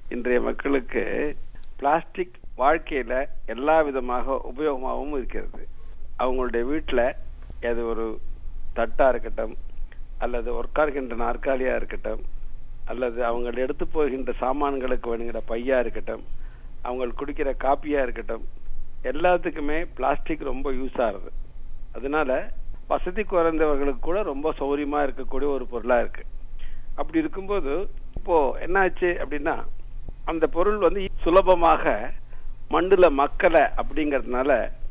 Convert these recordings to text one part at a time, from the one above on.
இன்றைய மக்களுக்கு பிளாஸ்டிக் வாழ்க்கையில எல்லா விதமாக உபயோகமாகவும் இருக்கிறது அவங்களுடைய வீட்டுல அது ஒரு தட்டா இருக்கட்டும் அல்லது உட்கார்கின்ற நாற்காலியா இருக்கட்டும் அல்லது அவங்க எடுத்து போகின்ற சாமான்களுக்கு வேணுங்கிற பையா இருக்கட்டும் அவங்க குடிக்கிற காப்பியா இருக்கட்டும் எல்லாத்துக்குமே பிளாஸ்டிக் ரொம்ப யூஸ் ஆகுது அதனால வசதி குறைந்தவர்களுக்கு கூட ரொம்ப சௌரியமா இருக்கக்கூடிய ஒரு பொருளா இருக்கு அப்படி இருக்கும்போது இப்போ என்னாச்சு அப்படின்னா அந்த பொருள் வந்து சுலபமாக மண்ணுல மக்கலை அப்படிங்கறதுனால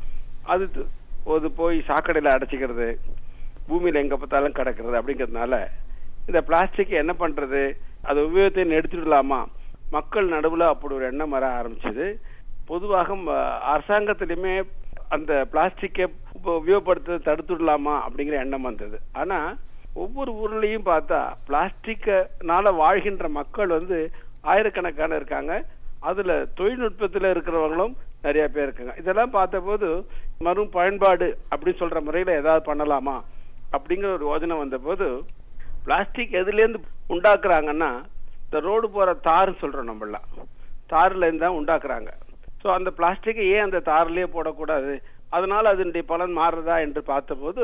அது அது போய் சாக்கடையில அடைச்சிக்கிறது பூமியில எங்க பார்த்தாலும் கிடக்கிறது அப்படிங்கறதுனால இந்த பிளாஸ்டிக் என்ன பண்றது அது உபயோகத்தை நிறுத்திடலாமா மக்கள் நடுவுல அப்படி ஒரு எண்ணம் வர ஆரம்பிச்சது பொதுவாக அரசாங்கத்திலுமே அந்த பிளாஸ்டிக்கை உபயோகப்படுத்த தடுத்துடலாமா அப்படிங்கிற எண்ணம் வந்தது ஆனா ஒவ்வொரு ஊர்லயும் பார்த்தா பிளாஸ்டிக்னால வாழ்கின்ற மக்கள் வந்து ஆயிரக்கணக்கான இருக்காங்க அதுல தொழில்நுட்பத்துல இருக்கிறவங்களும் நிறைய பேர் இருக்காங்க இதெல்லாம் பார்த்த போது மறு பயன்பாடு அப்படின்னு சொல்ற முறையில ஏதாவது பண்ணலாமா அப்படிங்கிற ஒரு யோஜனை வந்த போது பிளாஸ்டிக் எதுல இருந்து உண்டாக்குறாங்கன்னா இந்த ரோடு போற தார் சொல்றோம் நம்மளாம் தார்ல இருந்து தான் உண்டாக்குறாங்க ஸோ அந்த பிளாஸ்டிக்கை ஏன் அந்த தார்லயே போடக்கூடாது அதனால அதனுடைய பலன் மாறுறதா என்று பார்த்தபோது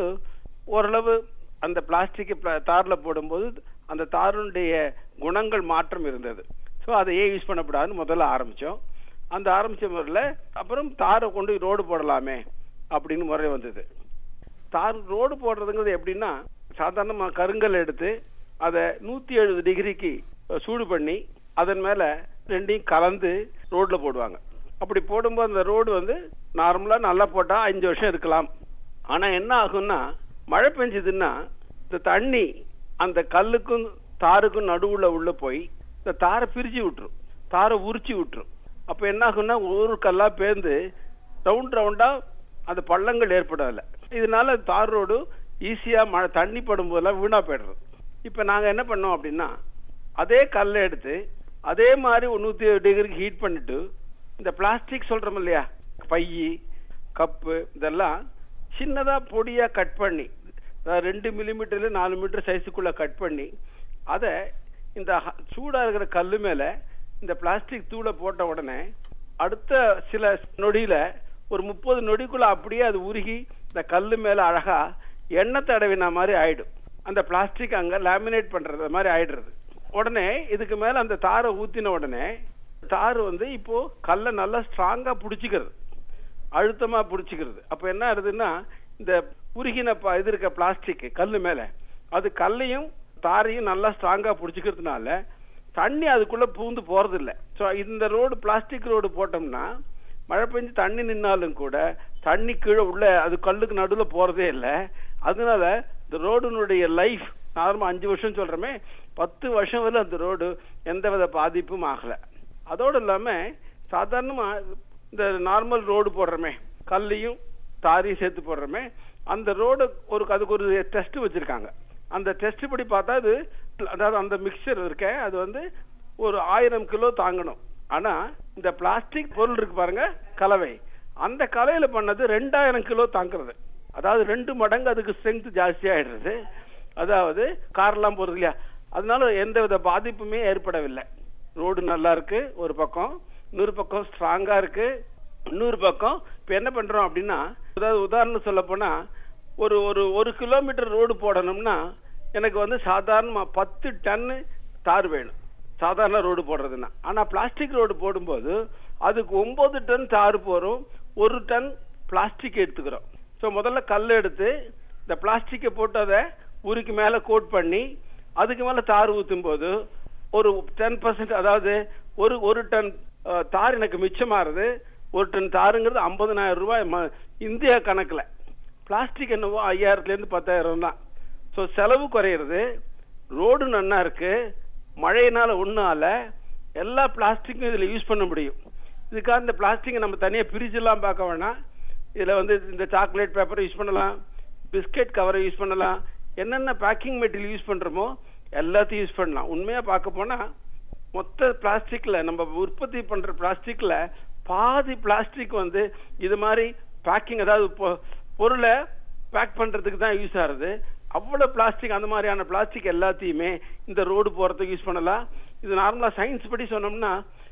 ஓரளவு அந்த பிளாஸ்டிக் தார்ல போடும்போது அந்த தாருடைய குணங்கள் மாற்றம் இருந்தது ஸோ அதை ஏன் யூஸ் பண்ணக்கூடாதுன்னு முதல்ல ஆரம்பிச்சோம் அந்த ஆரம்பிச்ச முறையில் அப்புறம் தாரை கொண்டு ரோடு போடலாமே அப்படின்னு முறை வந்தது தார் ரோடு போடுறதுங்கிறது எப்படின்னா சாதாரணமாக கருங்கல் எடுத்து அதை நூத்தி எழுபது டிகிரிக்கு சூடு பண்ணி அதன் மேல ரெண்டையும் கலந்து ரோட்ல போடுவாங்க அப்படி போடும்போது அந்த ரோடு வந்து நார்மலா நல்லா போட்டா அஞ்சு வருஷம் இருக்கலாம் ஆனா என்ன ஆகும்னா மழை பெஞ்சதுன்னா இந்த தண்ணி அந்த கல்லுக்கும் தாருக்கும் நடுவுல உள்ள போய் இந்த தாரை பிரிச்சு விட்டுரும் தாரை உரிச்சு விட்டுரும் அப்ப என்ன ஆகும்னா ஒரு கல்லா பேர்ந்து ரவுண்ட் ரவுண்டா அந்த பள்ளங்கள் ஏற்படல இதனால தார் ரோடு ஈஸியா மழை தண்ணி படும் போதெல்லாம் வீணா போயிடுறது இப்ப நாங்க என்ன பண்ணோம் அப்படின்னா அதே கல்லை எடுத்து அதே மாதிரி நூத்தி டிகிரிக்கு ஹீட் பண்ணிட்டு இந்த பிளாஸ்டிக் சொல்றோம் இல்லையா பையி கப்பு இதெல்லாம் சின்னதா பொடியா கட் பண்ணி ரெண்டு மில்லிமீட்டர்ல நாலு மீட்டர் சைஸுக்குள்ள கட் பண்ணி அதை இந்த சூடா இருக்கிற கல்லு மேல இந்த பிளாஸ்டிக் தூளை போட்ட உடனே அடுத்த சில நொடியில ஒரு முப்பது நொடிக்குள்ள அப்படியே அது உருகி இந்த கல்லு மேல அழகா எண்ணெய் தடவின மாதிரி ஆயிடும் அந்த பிளாஸ்டிக் அங்க லேமினேட் பண்றது மாதிரி ஆயிடுறது உடனே இதுக்கு மேல அந்த தாரை ஊத்தின உடனே தார் வந்து இப்போ கல்ல நல்லா ஸ்ட்ராங்கா புடிச்சுக்கிறது அழுத்தமா புடிச்சுக்கிறது அப்ப என்ன ஆகுதுன்னா இந்த உருகின இது இருக்க பிளாஸ்டிக் கல்லு மேல அது கல்லையும் தாரையும் நல்லா ஸ்ட்ராங்கா புடிச்சுக்கிறதுனால தண்ணி அதுக்குள்ள பூந்து போறது இல்ல சோ இந்த ரோடு பிளாஸ்டிக் ரோடு போட்டோம்னா மழை பெஞ்சு தண்ணி நின்னாலும் கூட தண்ணி கீழே உள்ள அது கல்லுக்கு நடுவுல போறதே இல்ல அதனால இந்த ரோடுனுடைய லைஃப் நார்மல் அஞ்சு வருஷம் சொல்றமே பத்து வருஷம் வரை அந்த ரோடு எந்தவித பாதிப்பும் ஆகல அதோடு இல்லாம சாதாரணமா இந்த நார்மல் ரோடு போடுறமே கல்லையும் தாரையும் சேர்த்து போடுறமே அந்த ரோடு ஒரு அதுக்கு ஒரு டெஸ்ட் வச்சிருக்காங்க அந்த டெஸ்ட் படி பார்த்தா அது அதாவது அந்த மிக்சர் இருக்க அது வந்து ஒரு ஆயிரம் கிலோ தாங்கணும் ஆனா இந்த பிளாஸ்டிக் பொருள் இருக்கு பாருங்க கலவை அந்த கலையில பண்ணது ரெண்டாயிரம் கிலோ தாங்குறது அதாவது ரெண்டு மடங்கு அதுக்கு ஸ்ட்ரென்த் ஜாஸ்தி ஆயிடுறது அதாவது கார்லாம் போறது இல்லையா அதனால எந்த வித பாதிப்புமே ஏற்படவில்லை ரோடு நல்லா இருக்கு ஒரு பக்கம் இன்னொரு பக்கம் ஸ்ட்ராங்கா இருக்கு இன்னொரு பக்கம் இப்ப என்ன பண்றோம் அப்படின்னா அதாவது உதாரணம் சொல்ல போனா ஒரு ஒரு ஒரு கிலோமீட்டர் ரோடு போடணும்னா எனக்கு வந்து சாதாரணமா பத்து டன்னு தார் வேணும் சாதாரண ரோடு போடுறதுன்னா ஆனா பிளாஸ்டிக் ரோடு போடும்போது அதுக்கு ஒன்பது டன் தார் போறோம் ஒரு டன் பிளாஸ்டிக் எடுத்துக்கிறோம் ஸோ முதல்ல கல் எடுத்து இந்த பிளாஸ்டிக்கை போட்டு அதை உருக்கு மேல கோட் பண்ணி அதுக்கு மேல தார் ஊத்தும் போது ஒரு டென் பர்சன்ட் அதாவது ஒரு ஒரு டன் தார் எனக்கு மிச்சமாறுது ஒரு டன் தாருங்கிறது ஐம்பதனாயிரம் ரூபாய் இந்தியா கணக்குல பிளாஸ்டிக் என்னவோ ஐயாயிரத்துல இருந்து பத்தாயிரம் தான் ஸோ செலவு குறையிறது ரோடு நன்னா இருக்கு மழையினால ஒன்னால எல்லா பிளாஸ்டிக்கும் இதுல யூஸ் பண்ண முடியும் இதுக்காக இந்த பிளாஸ்டிக்கை நம்ம தனியா பிரிச்செல்லாம் பார்க்க வேணாம் இதுல வந்து இந்த சாக்லேட் பேப்பரை யூஸ் பண்ணலாம் பிஸ்கெட் கவரை யூஸ் பண்ணலாம் என்னென்ன பேக்கிங் மெட்டீரியல் யூஸ் பண்றோமோ எல்லாத்தையும் யூஸ் பண்ணலாம் உண்மையா பார்க்க போனா மொத்த பிளாஸ்டிக்ல நம்ம உற்பத்தி பண்ற பிளாஸ்டிக்ல பாதி பிளாஸ்டிக் வந்து இது மாதிரி பேக்கிங் அதாவது பொருளை பேக் பண்றதுக்கு தான் யூஸ் ஆகுது அவ்வளவு பிளாஸ்டிக் அந்த மாதிரியான பிளாஸ்டிக் எல்லாத்தையுமே இந்த ரோடு போறதுக்கு யூஸ் பண்ணலாம் இது நார்மலா சயின்ஸ் படி சொன்னோம்னா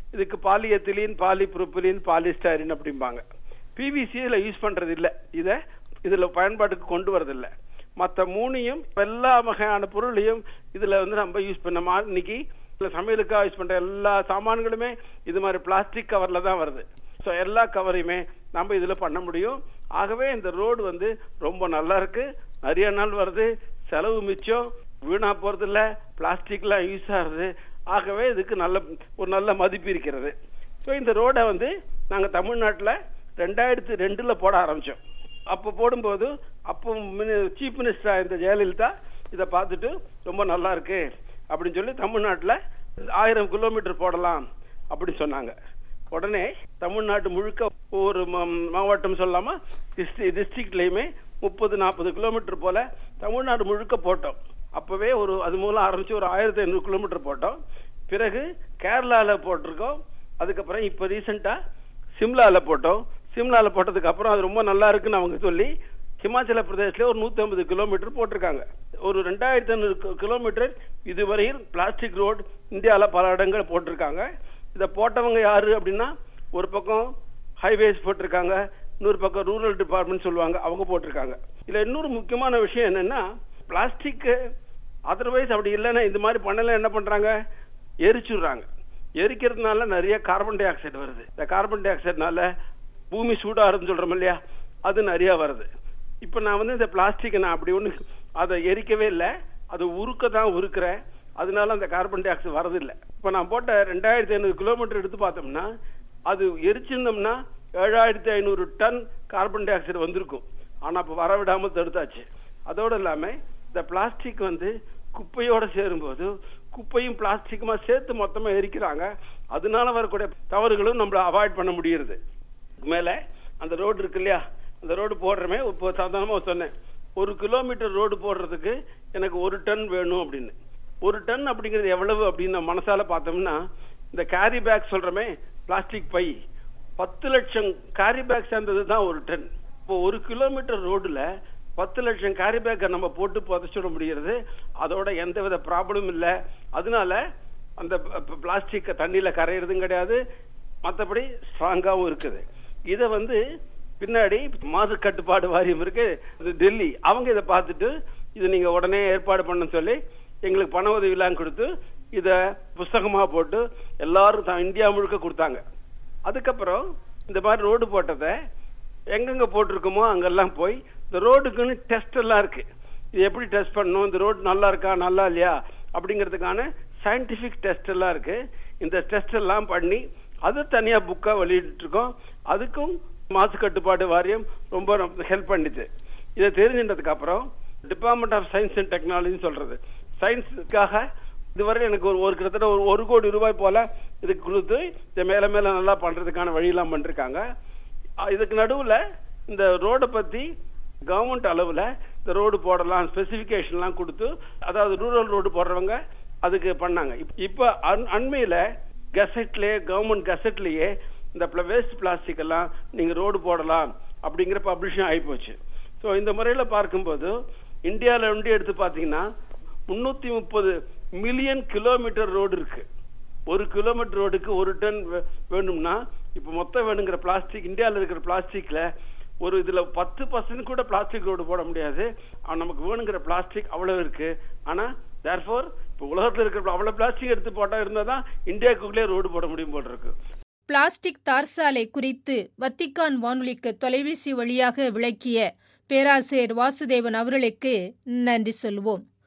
இதுக்கு பாலியத்திலின் பாலிப்ரோபிலின் பாலிஸ்டாரின் அப்படிம்பாங்க பிவிசி இதுல யூஸ் பண்றது இல்ல இத இதுல பயன்பாட்டுக்கு கொண்டு வரதில்ல மத்த மூணையும் எல்லா வகையான பொருளையும் இதுல வந்து நம்ம யூஸ் பண்ண மா- இன்னைக்கு இதுல சமையலுக்காக யூஸ் பண்ற எல்லா சாமான்களுமே இது மாதிரி பிளாஸ்டிக் கவர்ல தான் வருது ஸோ எல்லா கவரையுமே நம்ம இதுல பண்ண முடியும் ஆகவே இந்த ரோடு வந்து ரொம்ப நல்லா இருக்கு நிறைய நாள் வருது செலவு மிச்சம் வீணா போறது இல்ல பிளாஸ்டிக்லாம் யூஸ் ஆகுது ஆகவே இதுக்கு நல்ல ஒரு நல்ல மதிப்பு இருக்கிறது ஸோ இந்த ரோடை வந்து நாங்க தமிழ்நாட்டுல ரெண்டாயிரத்தி ரெண்டுல போட ஆரம்பிச்சோம் அப்போ போடும்போது அப்போ சீஃப் மினிஸ்டரா இருந்த ஜெயலலிதா இதை பார்த்துட்டு ரொம்ப நல்லா இருக்கு அப்படின்னு சொல்லி தமிழ்நாட்டுல ஆயிரம் கிலோமீட்டர் போடலாம் அப்படின்னு சொன்னாங்க உடனே தமிழ்நாட்டு முழுக்க ஒவ்வொரு ம- மாவட்டம் சொல்லாம டிஸ்ட்ரிக்ட்லயுமே முப்பது நாற்பது கிலோமீட்டர் போல தமிழ்நாடு முழுக்க போட்டோம் அப்பவே ஒரு அது மூலம் ஆரம்பிச்சு ஒரு ஆயிரத்தி ஐநூறு கிலோமீட்டர் போட்டோம் பிறகு கேரளால போட்டிருக்கோம் அதுக்கப்புறம் இப்ப ரீசெண்டா சிம்லால போட்டோம் சிம்லால போட்டதுக்கு அப்புறம் அது ரொம்ப நல்லா இருக்குன்னு அவங்க சொல்லி ஹிமாச்சல பிரதேஷ்ல ஒரு நூத்தி ஐம்பது கிலோமீட்டர் போட்டிருக்காங்க ஒரு ரெண்டாயிரத்தி ஐநூறு கிலோமீட்டர் இதுவரையில் பிளாஸ்டிக் ரோடு இந்தியால பல இடங்கள் போட்டிருக்காங்க இத போட்டவங்க யாரு அப்படின்னா ஒரு பக்கம் ஹைவேஸ் போட்டிருக்காங்க இன்னொரு பக்கம் ரூரல் டிபார்ட்மெண்ட் சொல்லுவாங்க அவங்க போட்டிருக்காங்க இதுல இன்னொரு முக்கியமான விஷயம் என்னன்னா பிளாஸ்டிக் அதர்வைஸ் அப்படி இல்லைன்னா இந்த மாதிரி பண்ணல என்ன பண்றாங்க எரிச்சுடுறாங்க எரிக்கிறதுனால நிறைய கார்பன் டை ஆக்சைடு வருது இந்த கார்பன் டை ஆக்சைடுனால பூமி சூடாருன்னு சொல்றோம் இல்லையா அது நிறைய வருது இப்ப நான் வந்து இந்த பிளாஸ்டிக் நான் அப்படி ஒண்ணு அதை எரிக்கவே இல்லை அது உருக்க தான் உருக்குறேன் அதனால அந்த கார்பன் டை ஆக்சைடு வரதில்லை இப்ப நான் போட்ட ரெண்டாயிரத்தி ஐநூறு கிலோமீட்டர் எடுத்து பார்த்தோம்னா அது எரிச்சிருந்தோம்னா ஏழாயிரத்தி ஐநூறு டன் கார்பன் டை ஆக்சைடு வந்திருக்கும் ஆனா இப்ப வர விடாம தடுத்தாச்சு அதோட இல்லாம இந்த பிளாஸ்டிக் வந்து குப்பையோட சேரும்போது குப்பையும் பிளாஸ்டிக்குமா சேர்த்து மொத்தமா எரிக்கிறாங்க அதனால வரக்கூடிய தவறுகளும் நம்மள அவாய்ட் பண்ண முடியுது மேல அந்த ரோடு இருக்கு இல்லையா அந்த ரோடு போடுறமே இப்போ சாதாரணமா சொன்னேன் ஒரு கிலோமீட்டர் ரோடு போடுறதுக்கு எனக்கு ஒரு டன் வேணும் அப்படின்னு ஒரு டன் அப்படிங்கிறது எவ்வளவு அப்படின்னு நம்ம மனசால பார்த்தோம்னா இந்த கேரி பேக் சொல்றமே பிளாஸ்டிக் பை பத்து லட்சம் கேரி பேக் சேர்ந்தது தான் ஒரு டன் இப்போ ஒரு கிலோமீட்டர் ரோடுல பத்து லட்சம் கேரி பேக்கை நம்ம போட்டு புதைச்சிட முடிகிறது அதோட எந்தவித ப்ராப்ளமும் இல்லை அதனால அந்த பிளாஸ்டிக் தண்ணியில கரையிறதும் கிடையாது மற்றபடி ஸ்ட்ராங்காவும் இருக்குது இத வந்து பின்னாடி மாசு கட்டுப்பாடு வாரியம் இருக்கு இது டெல்லி அவங்க இதை பார்த்துட்டு இது நீங்க உடனே ஏற்பாடு பண்ண சொல்லி எங்களுக்கு பண உதவி எல்லாம் கொடுத்து இத புஸ்தகமா போட்டு எல்லாரும் தான் இந்தியா முழுக்க கொடுத்தாங்க அதுக்கப்புறம் இந்த மாதிரி ரோடு போட்டதை எங்கெங்க போட்டிருக்கோமோ அங்கெல்லாம் போய் இந்த ரோடுக்குன்னு டெஸ்ட் எல்லாம் இருக்கு இது எப்படி டெஸ்ட் பண்ணணும் இந்த ரோடு நல்லா இருக்கா நல்லா இல்லையா அப்படிங்கிறதுக்கான சயின்டிபிக் டெஸ்ட் எல்லாம் இருக்கு இந்த டெஸ்ட் எல்லாம் பண்ணி அது தனியா புக்கா வெளியிட்டு இருக்கோம் அதுக்கும் மாசு கட்டுப்பாடு வாரியம் ரொம்ப ஹெல்ப் பண்ணிச்சு இதை தெரிஞ்சின்றதுக்கு அப்புறம் department of science and technology சொல்றது சயின்ஸுக்காக இதுவரை எனக்கு ஒரு ஒரு கிட்டத்தட்ட ஒரு ஒரு கோடி ரூபாய் போல இதுக்கு கொடுத்து இதை மேல மேல நல்லா பண்றதுக்கான வழியெல்லாம் பண்ணிருக்காங்க அஹ் இதுக்கு நடுவுல இந்த ரோட பத்தி கவர்மெண்ட் அளவுல இந்த ரோடு போடலாம் ஸ்பெசிபிகேஷன்லாம் கொடுத்து அதாவது ரூரல் ரோடு போடுறவங்க அதுக்கு பண்ணாங்க இப்ப- இப்ப அண்- அண்மையில கெசட்லயே கவர்மெண்ட் கெசட்லயே இந்த வேஸ்ட் பிளாஸ்டிக் எல்லாம் நீங்க ரோடு போடலாம் அப்படிங்கிற பப்ளிஷன் ஆயிப்போச்சு ஸோ இந்த முறையில பார்க்கும்போது இந்தியால வந்து எடுத்து பாத்தீங்கன்னா முன்னூத்தி முப்பது மில்லியன் கிலோமீட்டர் ரோடு இருக்கு ஒரு கிலோமீட்டர் ரோடுக்கு ஒரு டன் வே- வேணும்னா இப்ப மொத்தம் வேணுங்கிற பிளாஸ்டிக் இந்தியால இருக்கிற பிளாஸ்டிக்ல ஒரு இதுல பத்து பர்சன்ட் கூட பிளாஸ்டிக் ரோடு போட முடியாது ஆனா நமக்கு வேணுங்கிற பிளாஸ்டிக் அவ்வளவு இருக்கு ஆனா தேர்ஃபோர் இப்ப உலகத்துல இருக்கிற அவ்வளவு பிளாஸ்டிக் எடுத்து போட்டா இருந்தா தான் இந்தியாவுக்குள்ளே ரோடு போட முடியும் போல இருக்கு பிளாஸ்டிக் தார்சாலை குறித்து வத்திக்கான் வானொலிக்கு தொலைபேசி வழியாக விளக்கிய பேராசிரியர் வாசுதேவன் அவர்களுக்கு நன்றி சொல்வோம்